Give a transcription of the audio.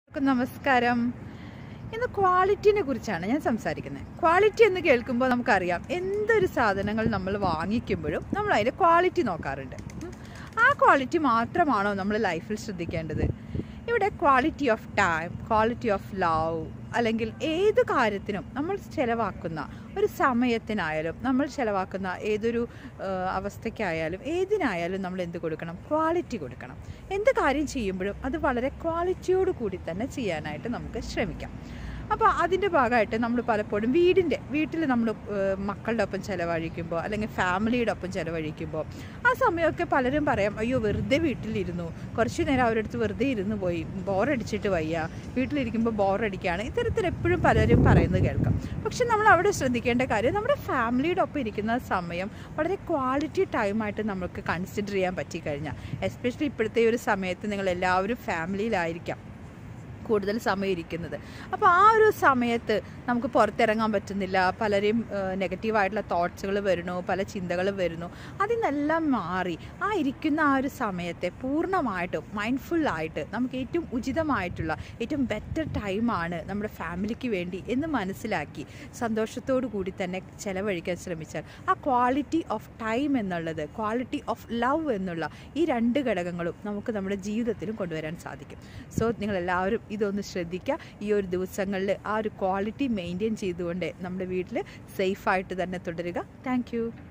എല്ലാവർക്കും നമസ്കാരം ഇന്ന് ക്വാളിറ്റിനെ കുറിച്ചാണ് ഞാൻ സംസാരിക്കുന്നത് ക്വാളിറ്റി എന്ന് കേൾക്കുമ്പോൾ നമുക്കറിയാം എന്തൊരു സാധനങ്ങൾ നമ്മൾ വാങ്ങിക്കുമ്പോഴും നമ്മൾ അതിൻ്റെ ക്വാളിറ്റി നോക്കാറുണ്ട് ഉം. ആ ക്വാളിറ്റി മാത്രമാണോ നമ്മൾ ലൈഫിൽ ശ്രദ്ധിക്കേണ്ടത് ഇവിടെ quality of time quality of love അല്ലെങ്കിൽ ഏത് കാര്യത്തിനും നമ്മൾ ചിലവാക്കുന്ന ഒരു സമയത്തിനായാലും നമ്മൾ ചിലവാക്കുന്ന ഏതൊരു ആ, അവസ്ഥയ്ക്കായാലും ഏതിനായാലും നമ്മൾ എന്ത് കൊടുക്കണം ക്വാളിറ്റി കൊടുക്കണം എന്ത് കാര്യം ചെയ്യുമ്പോഴും അത് വളരെ ക്വാളിറ്റിയോട് കൂടി തന്നെ ചെയ്യാനായിട്ട് നമുക്ക് ശ്രമിക്കാം അപ്പോൾ അതിൻ്റെ ഭാഗമായിട്ട് നമ്മൾ പലപ്പോഴും വീടിൻ്റെ വീട്ടിൽ നമ്മൾ മക്കളുടെ ഒപ്പം ചിലവഴിക്കുമ്പോൾ അല്ലെങ്കിൽ ഫാമിലിയുടെ ഒപ്പം ചിലവഴിക്കുമ്പോൾ ആ സമയമൊക്കെ പലരും പറയാം അയ്യോ വെറുതെ വീട്ടിലിരുന്നു കുറച്ച് നേരം അവരുടെ അടുത്ത് വെറുതെ ഇരുന്ന് പോയി ബോറടിച്ചിട്ട് വയ്യ വീട്ടിലിരിക്കുമ്പോൾ ബോറടിക്കുകയാണ് ഇത്തരത്തിൽ എപ്പോഴും പലരും പറയുന്നത് കേൾക്കാം പക്ഷെ നമ്മൾ അവിടെ ശ്രദ്ധിക്കേണ്ട കാര്യം നമ്മുടെ ഫാമിലിയുടെ ഒപ്പം ഇരിക്കുന്ന സമയം വളരെ ക്വാളിറ്റി ടൈമായിട്ട് നമുക്ക് കൺസിഡർ ചെയ്യാൻ പറ്റിക്കഴിഞ്ഞാൽ എസ്പെഷ്യലി ഇപ്പോഴത്തെ ഒരു സമയത്ത് നിങ്ങൾ എല്ലാവരും ഫാമിലിയിലായിരിക്കാം കൂടുതൽ സമയം ഇരിക്കുന്നത് അപ്പോൾ ആ ഒരു സമയത്ത് നമുക്ക് പുറത്തിറങ്ങാൻ പറ്റുന്നില്ല പലരെയും നെഗറ്റീവായിട്ടുള്ള തോട്ട്സുകൾ വരുന്നു പല ചിന്തകൾ വരുന്നു അതിൽ നിന്നെല്ലാം മാറി ആ ഇരിക്കുന്ന ആ ഒരു സമയത്തെ പൂർണ്ണമായിട്ടും മൈൻഡ്ഫുള്ളായിട്ട് നമുക്ക് ഏറ്റവും ഉചിതമായിട്ടുള്ള ഏറ്റവും ബെറ്റർ ടൈമാണ് നമ്മുടെ ഫാമിലിക്ക് വേണ്ടി എന്ന് മനസ്സിലാക്കി സന്തോഷത്തോടു കൂടി തന്നെ ചിലവഴിക്കാൻ ശ്രമിച്ചാൽ ആ ക്വാളിറ്റി ഓഫ് ടൈം എന്നുള്ളത് ക്വാളിറ്റി ഓഫ് ലവ് എന്നുള്ള ഈ രണ്ട് ഘടകങ്ങളും നമുക്ക് നമ്മുടെ ജീവിതത്തിലും കൊണ്ടുവരാൻ സാധിക്കും സോ നിങ്ങളെല്ലാവരും ഇതൊന്ന് ശ്രദ്ധിക്കുക ഈ ഒരു ദിവസങ്ങളിൽ ആ ഒരു ക്വാളിറ്റി മെയിൻറ്റെയിൻ ചെയ്തുകൊണ്ട് നമ്മുടെ വീട്ടിൽ സേഫായിട്ട് തന്നെ തുടരുക താങ്ക്